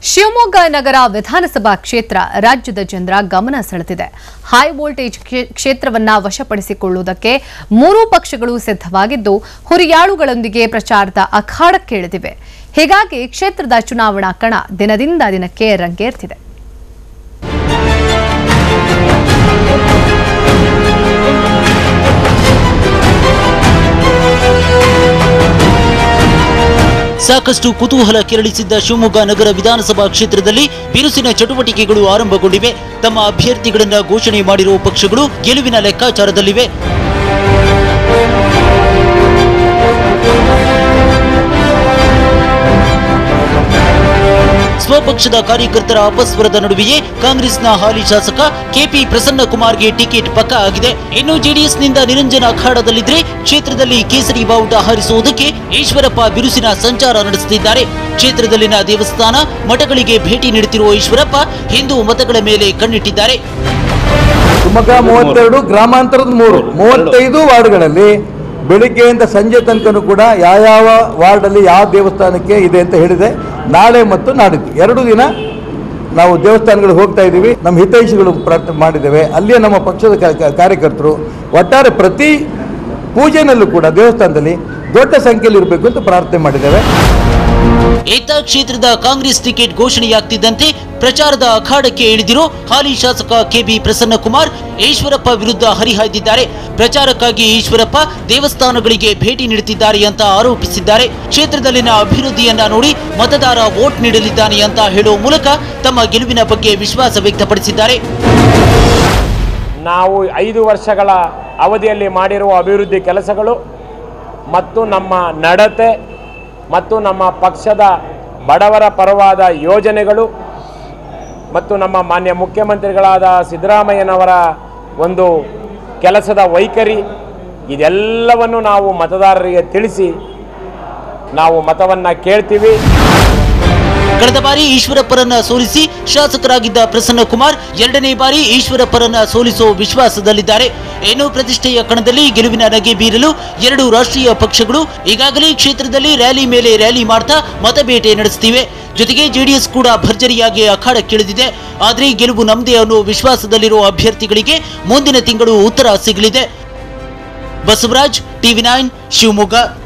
ಶಿವಮೊಗ್ಗ ನಗರ ವಿಧಾನಸಭಾ ಕ್ಷೇತ್ರ ರಾಜ್ಯದ ಜನರ ಗಮನ ಸೆಳೆದಿದೆ ಹೈ ವೋಲ್ಟೇಜ್ ಕ್ಷೇ- ಕ್ಷೇತ್ರವನ್ನ ವಶಪಡಿಸಿಕೊಳ್ಳುವುದಕ್ಕೆ ಮೂರೂ ಪಕ್ಷಗಳು ಸಿದ್ಧವಾಗಿದ್ದು ಹುರಿಯಾಳುಗಳೊಂದಿಗೆ ಪ್ರಚಾರದ ಅಖಾಡಕ್ಕಿಳಿದಿವೆ ಹೀಗಾಗಿ ಕ್ಷೇತ್ರದ ಚುನಾವಣಾ ಕಣ ದಿನದಿಂದ ದಿನಕ್ಕೆ ರಂಗೇರ್ತಿದೆ ಸಾಕಷ್ಟು ಕುತೂಹಲ ಕೆರಳಿಸಿದ್ದ ಶಿವಮೊಗ್ಗ ನಗರ ವಿಧಾನಸಭಾ ಕ್ಷೇತ್ರದಲ್ಲಿ ಬಿರುಸಿನ ಚಟುವಟಿಕೆಗಳು ಆರಂಭಗೊಂಡಿವೆ ತಮ್ಮ ಅಭ್ಯರ್ಥಿಗಳನ್ನ ಘೋಷಣೆ ಮಾಡಿರುವ ಪಕ್ಷಗಳು ಗೆಲುವಿನ ಲೆಕ್ಕಾಚಾರದಲ್ಲಿವೆ ಸ್ವಪಕ್ಷದ ಕಾರ್ಯಕರ್ತರ ಅಪಸ್ವರದ ನಡುವೆಯೇ ಕಾಂಗ್ರೆಸ್ನ ಹಾಲಿ ಶಾಸಕ ಕೆಪಿ ಪ್ರಸನ್ನ ಕುಮಾರ್ಗೆ ಟಿಕೆಟ್ ಪಕ್ಕಾ ಆಗಿದೆ ಇನ್ನು ಜೆಡಿಎಸ್ನಿಂದ ನಿರಂಜನ ಅಖಾಡದಲ್ಲಿದ್ರೆ ಕ್ಷೇತ್ರದಲ್ಲಿ ಕೇಸರಿ ಬಾವುಟ ಹಾರಿಸುವುದಕ್ಕೆ ಈಶ್ವರಪ್ಪ ಬಿರುಸಿನ ಸಂಚಾರ ನಡೆಸುತ್ತಿದ್ದಾರೆ ಕ್ಷೇತ್ರದಲ್ಲಿನ ದೇವಸ್ಥಾನ ಮಠಗಳಿಗೆ ಭೇಟಿ ನೀಡುತ್ತಿರುವ ಈಶ್ವರಪ್ಪ ಹಿಂದೂ ಮತಗಳ ಮೇಲೆ ಕಣ್ಣಿಟ್ಟಿದ್ದಾರೆ ಶಿವಮೊಗ್ಗ ಮೂವತ್ತೆರಡು ಗ್ರಾಮಾಂತರದ ಮೂರು ಮೂವತ್ತೈದು ವಾರ್ಡ್ಗಳಲ್ಲಿ ಬೆಳಿಗ್ಗೆಯಿಂದ ಸಂಜೆ ತನಕನೂ ಕೂಡ ಯಾವ್ಯಾವ ವಾರ್ಡಲ್ಲಿ ಯಾವ ದೇವಸ್ಥಾನಕ್ಕೆ ಇದೆ ಅಂತ ಹೇಳಿದೆ ನಾಳೆ ಮತ್ತು ನಾಡಿದ್ದು ಎರಡು ದಿನ ನಾವು ದೇವಸ್ಥಾನಗಳಿಗೆ ಹೋಗ್ತಾ ಇದ್ದೀವಿ ನಮ್ಮ ಹಿತೈಷಿಗಳು ಪ್ರಾರ್ಥನೆ ಮಾಡಿದ್ದೇವೆ ಅಲ್ಲಿಯೇ ನಮ್ಮ ಪಕ್ಷದ ಕಾ- ಕಾ- ಕಾರ್ಯಕರ್ತರು ಒಟ್ಟಾರೆ ಪ್ರತಿ ಪೂಜೆನಲ್ಲೂ ಕೂಡ ದೇವಸ್ಥಾನದಲ್ಲಿ ದೊಡ್ಡ ಸಂಖ್ಯೆಯಲ್ಲಿ ಇರಬೇಕು ಅಂತ ಪ್ರಾರ್ಥನೆ ಮಾಡಿದ್ದೇವೆ ಇತ್ತ ಕ್ಷೇತ್ರದ ಕಾಂಗ್ರೆಸ್ ಟಿಕೆಟ್ ಘೋಷಣೆಯಾಗ್ತಿದ್ದಂತೆ ಪ್ರಚಾರದ ಅಖಾಡಕ್ಕೆ ಇಳಿದಿರೋ ಹಾಲಿ ಶಾಸಕ ಕೆಬಿ ಪ್ರಸನ್ನಕುಮಾರ್ ಈಶ್ವರಪ್ಪ ವಿರುದ್ಧ ಹರಿಹಾಯ್ದಿದ್ದಾರೆ ಪ್ರಚಾರಕ್ಕಾಗಿ ಈಶ್ವರಪ್ಪ ದೇವಸ್ಥಾನಗಳಿಗೆ ಭೇಟಿ ನೀಡುತ್ತಿದ್ದಾರೆ ಅಂತ ಆರೋಪಿಸಿದ್ದಾರೆ ಕ್ಷೇತ್ರದಲ್ಲಿನ ಅಭಿವೃದ್ಧಿಯನ್ನ ನೋಡಿ ಮತದಾರ ವೋಟ್ ನೀಡಲಿದ್ದಾನೆ ಅಂತ ಹೇಳುವ ಮೂಲಕ ತಮ್ಮ ಗೆಲುವಿನ ಬಗ್ಗೆ ವಿಶ್ವಾಸ ವ್ಯಕ್ತಪಡಿಸಿದ್ದಾರೆ ನಾವು ಐದು ವರ್ಷಗಳ ಅವಧಿಯಲ್ಲಿ ಮಾಡಿರುವ ಅಭಿವೃದ್ಧಿ ಕೆಲಸಗಳು ಮತ್ತು ನಮ್ಮ ನಡತೆ ಮತ್ತು ನಮ್ಮ ಪಕ್ಷದ ಬಡವರ ಪರವಾದ ಯೋಜನೆಗಳು ಮತ್ತು ನಮ್ಮ ಮಾನ್ಯ ಮುಖ್ಯಮಂತ್ರಿಗಳಾದ ಸಿದ್ದರಾಮಯ್ಯನವರ ಒಂದು ಕೆಲಸದ ವೈಖರಿ ಇದೆಲ್ಲವನ್ನು ನಾವು ಮತದಾರರಿಗೆ ತಿಳಿಸಿ ನಾವು ಮತವನ್ನು ಕೇಳ್ತೀವಿ ಕಳೆದ ಬಾರಿ ಈಶ್ವರಪ್ಪರನ್ನ ಸೋಲಿಸಿ ಶಾಸಕರಾಗಿದ್ದ ಪ್ರಸನ್ನ ಕುಮಾರ್ ಎರಡನೇ ಬಾರಿ ಈಶ್ವರಪ್ಪರನ್ನ ಸೋಲಿಸುವ ವಿಶ್ವಾಸದಲ್ಲಿದ್ದಾರೆ ಇನ್ನು ಪ್ರತಿಷ್ಠೆಯ ಕಣದಲ್ಲಿ ಗೆಲುವಿನ ನಗೆ ಬೀರಲು ಎರಡು ರಾಷ್ಟ್ರೀಯ ಪಕ್ಷಗಳು ಈಗಾಗಲೇ ಕ್ಷೇತ್ರದಲ್ಲಿ ರ್ಯಾಲಿ ಮೇಲೆ ರ್ಯಾಲಿ ಮಾಡ್ತಾ ಮತಬೇಟೆ ನಡೆಸುತ್ತಿವೆ ಜೊತೆಗೆ ಜೆಡಿಎಸ್ ಕೂಡ ಭರ್ಜರಿಯಾಗಿ ಅಖಾಡಕ್ಕಿಳಿದಿದೆ ಆದ್ರೆ ಗೆಲುವು ನಮ್ಮದೇ ಅನ್ನೋ ವಿಶ್ವಾಸದಲ್ಲಿರುವ ಅಭ್ಯರ್ಥಿಗಳಿಗೆ ಮುಂದಿನ ತಿಂಗಳು ಉತ್ತರ ಸಿಗಲಿದೆ ಬಸವರಾಜ್ ಟಿವಿ ನೈನ್ ಶಿವಮೊಗ್ಗ